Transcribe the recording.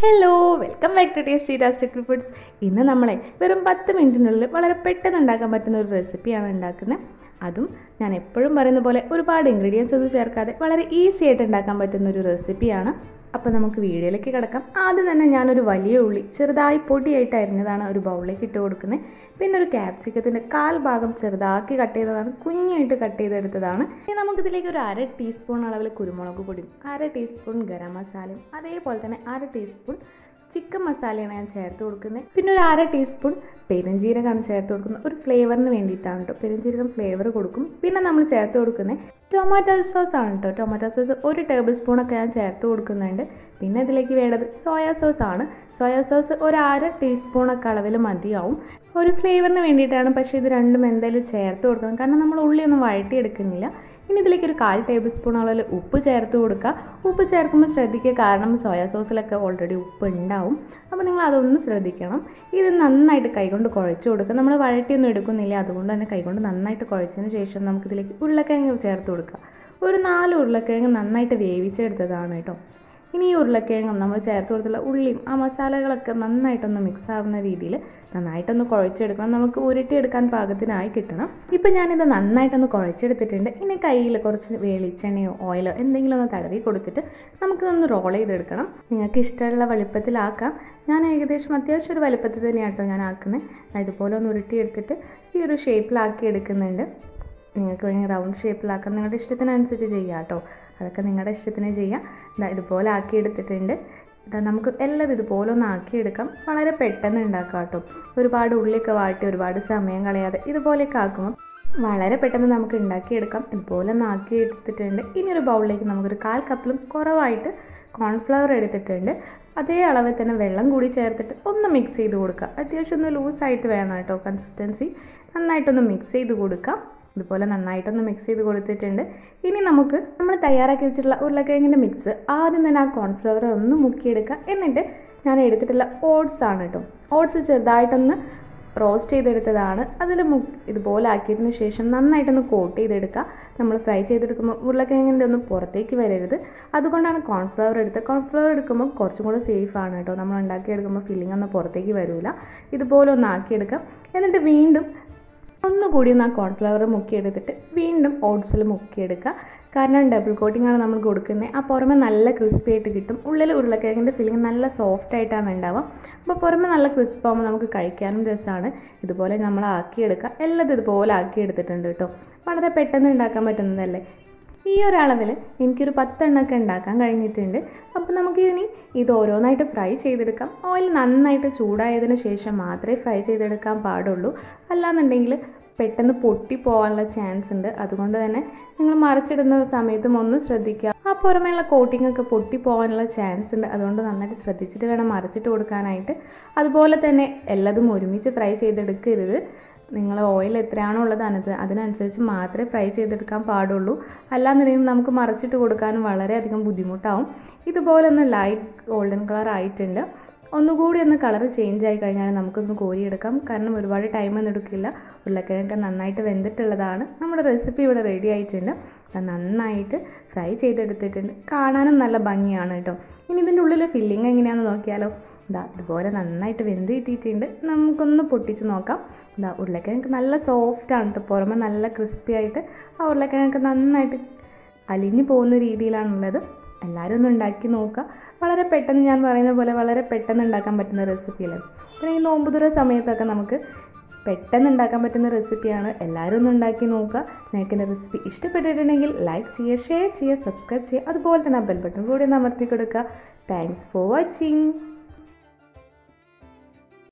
hello welcome back to tasty tastic foods ഇന്ന് നമ്മളെ വെറും പത്ത് മിനിറ്റിനുള്ളിൽ വളരെ പെട്ടെന്ന് ഉണ്ടാക്കാൻ പറ്റുന്ന ഒരു റെസിപ്പിയാണ് ഉണ്ടാക്കുന്നത് അതും ഞാൻ എപ്പോഴും പറയുന്ന പോലെ ഒരുപാട് ഇൻഗ്രീഡിയൻസ് ഒന്നും ചേർക്കാതെ വളരെ ഈസി ആയിട്ട് ഉണ്ടാക്കാൻ പറ്റുന്ന ഒരു റെസിപ്പിയാണ് അപ്പോൾ നമുക്ക് വീഡിയോയിലേക്ക് കിടക്കാം ആദ്യം തന്നെ ഞാനൊരു വലിയ ഉള്ളി ചെറുതായി പൊടിയായിട്ട് അരിഞ്ഞതാണ് ഒരു ബൗളിലേക്ക് ഇട്ട് കൊടുക്കുന്നത് പിന്നെ ഒരു ക്യാപ്സിക്കത്തിൻ്റെ കാൽ ഭാഗം ചെറുതാക്കി കട്ട് ചെയ്തതാണ് കുഞ്ഞായിട്ട് കട്ട് ചെയ്തെടുത്തതാണ് ഇനി നമുക്കിതിലേക്ക് ഒരു അര ടീസ്പൂൺ അളവിൽ കുരുമുളക് പൊടിയും അര ടീസ്പൂൺ ഗരം മസാലയും അതേപോലെ തന്നെ അര ടീസ്പൂൺ ചിക്കൻ മസാലയാണ് ഞാൻ ചേർത്ത് കൊടുക്കുന്നത് പിന്നെ ഒരു അര ടീസ്പൂൺ പെരുംജീരകമാണ് ചേർത്ത് കൊടുക്കുന്നത് ഒരു ഫ്ലേവറിന് വേണ്ടിയിട്ടാണ് കേട്ടോ പെരുംജീരകം ഫ്ലേവർ കൊടുക്കും പിന്നെ നമ്മൾ ചേർത്ത് കൊടുക്കുന്നത് ടൊമാറ്റോ സോസ് ആണ് കേട്ടോ ടൊമാറ്റോ സോസ് ഒരു ടേബിൾ സ്പൂണൊക്കെ ഞാൻ ചേർത്ത് കൊടുക്കുന്നുണ്ട് പിന്നെ ഇതിലേക്ക് വേണ്ടത് സോയാ സോസ് ആണ് സോയാ സോസ് ഒരു അര ടീസ്പൂണൊക്കെ അളവിൽ മതിയാവും ഒരു ഫ്ലേവറിന് വേണ്ടിയിട്ടാണ് പക്ഷേ ഇത് രണ്ടും എന്തായാലും ചേർത്ത് കൊടുക്കണം കാരണം നമ്മൾ ഉള്ളിയൊന്നും വഴറ്റിയെടുക്കുന്നില്ല ഇനി ഇതിലേക്ക് ഒരു കാൽ ടേബിൾ സ്പൂൺ അളവിൽ ഉപ്പ് ചേർത്ത് കൊടുക്കുക ഉപ്പ് ചേർക്കുമ്പോൾ ശ്രദ്ധിക്കുക കാരണം സോയാ സോസിലൊക്കെ ഓൾറെഡി ഉപ്പ് ഉണ്ടാവും അപ്പോൾ നിങ്ങൾ അതൊന്ന് ശ്രദ്ധിക്കണം ഇത് നന്നായിട്ട് കൈകൊണ്ട് കുഴച്ച് കൊടുക്കുക നമ്മൾ വഴറ്റിയൊന്നും എടുക്കുന്നില്ല അതുകൊണ്ട് തന്നെ കൈകൊണ്ട് നന്നായിട്ട് കുഴച്ചതിന് ശേഷം നമുക്കിതിലേക്ക് ഉരുളക്കിഴങ്ങ് ചേർത്ത് കൊടുക്കുക ഒരു നാല് ഉരുളക്കിഴങ്ങ് നന്നായിട്ട് വേവിച്ചെടുത്തതാണ് കേട്ടോ ഇനി ഈ ഉരുളക്കിഴങ്ങും നമ്മൾ ചേർത്ത് കൊടുത്തുള്ള ഉള്ളിയും ആ മസാലകളൊക്കെ നന്നായിട്ടൊന്ന് മിക്സ് ആവുന്ന രീതിയിൽ നന്നായിട്ടൊന്ന് കുഴച്ചെടുക്കണം നമുക്ക് ഉരുട്ടിയെടുക്കാൻ പാകത്തിനായി കിട്ടണം ഇപ്പം ഞാനിത് നന്നായിട്ടൊന്ന് കുഴച്ചെടുത്തിട്ടുണ്ട് ഇനി കയ്യിൽ കുറച്ച് വെളിച്ചെണ്ണയോ ഓയിലോ എന്തെങ്കിലും ഒന്ന് തടവി കൊടുത്തിട്ട് നമുക്കൊന്ന് റോൾ ചെയ്തെടുക്കണം നിങ്ങൾക്ക് ഇഷ്ടമുള്ള വലുപ്പത്തിലാക്കാം ഞാൻ ഏകദേശം അത്യാവശ്യം ഒരു വലുപ്പത്തിൽ തന്നെയാണ് കേട്ടോ ഞാൻ ആക്കുന്നത് ഇതുപോലെ ഒന്ന് ഉരുട്ടിയെടുത്തിട്ട് ഈ ഒരു ഷേപ്പിലാക്കി എടുക്കുന്നുണ്ട് നിങ്ങൾക്ക് വേണമെങ്കിൽ റൗണ്ട് ഷേപ്പിലാക്കാം നിങ്ങളുടെ ഇഷ്ടത്തിനനുസരിച്ച് ചെയ്യാം കേട്ടോ അതൊക്കെ നിങ്ങളുടെ ഇഷ്ടത്തിന് ചെയ്യാം ഇതാ ഇതുപോലെ ആക്കി എടുത്തിട്ടുണ്ട് ഇതാ നമുക്ക് എല്ലാം ഇതുപോലെ ഒന്ന് ആക്കിയെടുക്കാം വളരെ പെട്ടെന്ന് ഉണ്ടാക്കാം കേട്ടോ ഒരുപാട് ഉള്ളിയൊക്കെ വാട്ടി ഒരുപാട് സമയം കളയാതെ ഇതുപോലെയൊക്കെ ആക്കുമ്പോൾ വളരെ പെട്ടെന്ന് നമുക്ക് ഉണ്ടാക്കിയെടുക്കാം ഇതുപോലെ ഒന്ന് ആക്കി എടുത്തിട്ടുണ്ട് ഇനി ഒരു ബൗളിലേക്ക് നമുക്കൊരു കാൽ കപ്പിലും കുറവായിട്ട് കോൺഫ്ലവർ എടുത്തിട്ടുണ്ട് അതേ അളവിൽ തന്നെ വെള്ളം കൂടി ചേർത്തിട്ട് ഒന്ന് മിക്സ് ചെയ്ത് കൊടുക്കുക അത്യാവശ്യം ഒന്ന് ലൂസായിട്ട് വേണം കേട്ടോ കൺസിസ്റ്റൻസി നന്നായിട്ടൊന്ന് മിക്സ് ചെയ്ത് കൊടുക്കാം ഇതുപോലെ നന്നായിട്ടൊന്ന് മിക്സ് ചെയ്ത് കൊടുത്തിട്ടുണ്ട് ഇനി നമുക്ക് നമ്മൾ തയ്യാറാക്കി വെച്ചിട്ടുള്ള ഉരുളക്കിഴങ്ങിൻ്റെ മിക്സ് ആദ്യം തന്നെ ആ കോൺഫ്ലവർ ഒന്ന് മുക്കിയെടുക്കുക എന്നിട്ട് ഞാൻ എടുത്തിട്ടുള്ള ഓട്സ് ആണ് കേട്ടോ ഓട്സ് ചെറുതായിട്ടൊന്ന് റോസ്റ്റ് ചെയ്തെടുത്തതാണ് അതിൽ മു ഇതുപോലെ ആക്കിയതിന് ശേഷം നന്നായിട്ടൊന്ന് കോട്ട് ചെയ്തെടുക്കുക നമ്മൾ ഫ്രൈ ചെയ്തെടുക്കുമ്പോൾ ഉരുളക്കിഴങ്ങിൻ്റെ ഒന്നും പുറത്തേക്ക് വരരുത് അതുകൊണ്ടാണ് കോൺഫ്ലവർ എടുത്തത് കോൺഫ്ലവർ എടുക്കുമ്പോൾ കുറച്ചും കൂടെ സേഫ് ആണ് കേട്ടോ നമ്മൾ ഉണ്ടാക്കിയെടുക്കുമ്പോൾ ഫില്ലിംഗ് ഒന്നും പുറത്തേക്ക് വരില്ല ഇതുപോലെ ഒന്ന് ആക്കിയെടുക്കാം എന്നിട്ട് വീണ്ടും ഒന്നുകൂടി ഒന്ന് ആ കോൺഫ്ലവർ മുക്കിയെടുത്തിട്ട് വീണ്ടും ഓട്സിൽ മുക്കിയെടുക്കുക കാരണം ഡബിൾ കോട്ടിംഗ് ആണ് നമ്മൾ കൊടുക്കുന്നത് ആ പുറമെ നല്ല ക്രിസ്പി ആയിട്ട് കിട്ടും ഉള്ളിൽ ഉരുളക്കിഴങ്ങിൻ്റെ ഫില്ലിംഗ് നല്ല സോഫ്റ്റ് ആയിട്ടാണ് ഉണ്ടാവുക അപ്പോൾ പുറമെ നല്ല ക്രിസ്പ് ആകുമ്പോൾ നമുക്ക് കഴിക്കാനും രസമാണ് ഇതുപോലെ നമ്മൾ ആക്കിയെടുക്കുക എല്ലാം ഇതുപോലെ ആക്കിയെടുത്തിട്ടുണ്ട് കേട്ടോ വളരെ പെട്ടെന്ന് ഉണ്ടാക്കാൻ പറ്റുന്നതല്ലേ ഈ ഒരു അളവിൽ എനിക്കൊരു പത്തെണ്ണമൊക്കെ ഉണ്ടാക്കാൻ കഴിഞ്ഞിട്ടുണ്ട് അപ്പോൾ നമുക്കിനി ഇത് ഓരോന്നായിട്ട് ഫ്രൈ ചെയ്തെടുക്കാം ഓയിൽ നന്നായിട്ട് ചൂടായതിന് ശേഷം മാത്രമേ ഫ്രൈ ചെയ്തെടുക്കാൻ പാടുള്ളൂ അല്ലാന്നുണ്ടെങ്കിൽ പെട്ടെന്ന് പൊട്ടി പോകാനുള്ള ചാൻസ് ഉണ്ട് അതുകൊണ്ട് തന്നെ നിങ്ങൾ മറിച്ചിടുന്ന സമയത്തും ഒന്ന് ശ്രദ്ധിക്കുക ആ പുറമേയുള്ള കോട്ടിംഗ് ഒക്കെ പൊട്ടി പോകാനുള്ള ചാൻസ് ഉണ്ട് അതുകൊണ്ട് നന്നായിട്ട് ശ്രദ്ധിച്ചിട്ട് വേണം മറിച്ചിട്ട് കൊടുക്കാനായിട്ട് അതുപോലെ തന്നെ എല്ലാതും ഒരുമിച്ച് ഫ്രൈ ചെയ്തെടുക്കരുത് നിങ്ങൾ ഓയിൽ എത്രയാണോ ഉള്ളത് അതിനകത്ത് അതിനനുസരിച്ച് മാത്രമേ ഫ്രൈ ചെയ്തെടുക്കാൻ പാടുള്ളൂ അല്ലാന്നുണ്ടെങ്കിൽ നമുക്ക് മറിച്ചിട്ട് കൊടുക്കാനും വളരെയധികം ബുദ്ധിമുട്ടാവും ഇതുപോലെ ഒന്ന് ലൈറ്റ് ഗോൾഡൻ കളർ ആയിട്ടുണ്ട് ഒന്നുകൂടി ഒന്ന് കളർ ചേഞ്ച് ആയി കഴിഞ്ഞാൽ നമുക്കൊന്ന് കോരിയെടുക്കാം കാരണം ഒരുപാട് ടൈമൊന്നും എടുക്കില്ല ഉരുളക്കിഴങ്ങ് നന്നായിട്ട് വെന്തിട്ടുള്ളതാണ് നമ്മുടെ റെസിപ്പി ഇവിടെ റെഡി ആയിട്ടുണ്ട് നന്നായിട്ട് ഫ്രൈ ചെയ്തെടുത്തിട്ടുണ്ട് കാണാനും നല്ല ഭംഗിയാണ് കേട്ടോ ഇനി ഇതിൻ്റെ ഉള്ളിലെ ഫില്ലിങ് എങ്ങനെയാണെന്ന് നോക്കിയാലോ ഇതാ ഇതുപോലെ നന്നായിട്ട് വെന്ത് കിട്ടിയിട്ടുണ്ട് നമുക്കൊന്ന് പൊട്ടിച്ച് നോക്കാം ഇതാ ഉരുളക്കിഴങ്ങ് നല്ല സോഫ്റ്റാണ് കേട്ടോ പുറമെ നല്ല ക്രിസ്പി ആയിട്ട് ആ ഉരുളക്കിഴങ്ങ് നന്നായിട്ട് അലിഞ്ഞു പോകുന്ന രീതിയിലാണുള്ളത് എല്ലാവരും ഒന്ന് ഉണ്ടാക്കി നോക്കുക വളരെ പെട്ടെന്ന് ഞാൻ പറയുന്ന പോലെ വളരെ പെട്ടെന്ന് ഉണ്ടാക്കാൻ പറ്റുന്ന റെസിപ്പിയല്ലേ പിന്നെ ഈ നോമ്പുതുറ സമയത്തൊക്കെ നമുക്ക് പെട്ടെന്ന് ഉണ്ടാക്കാൻ പറ്റുന്ന റെസിപ്പിയാണ് എല്ലാവരും ഒന്ന് ഉണ്ടാക്കി നോക്കുക നിങ്ങൾക്ക് എൻ്റെ റെസിപ്പി ഇഷ്ടപ്പെട്ടിട്ടുണ്ടെങ്കിൽ ലൈക്ക് ചെയ്യുക ഷെയർ ചെയ്യുക സബ്സ്ക്രൈബ് ചെയ്യുക അതുപോലെ തന്നെ ആ ബെൽ ബട്ടൺ കൂടി ഒന്ന് അമർത്തി കൊടുക്കുക താങ്ക്സ് ഫോർ വാച്ചിങ്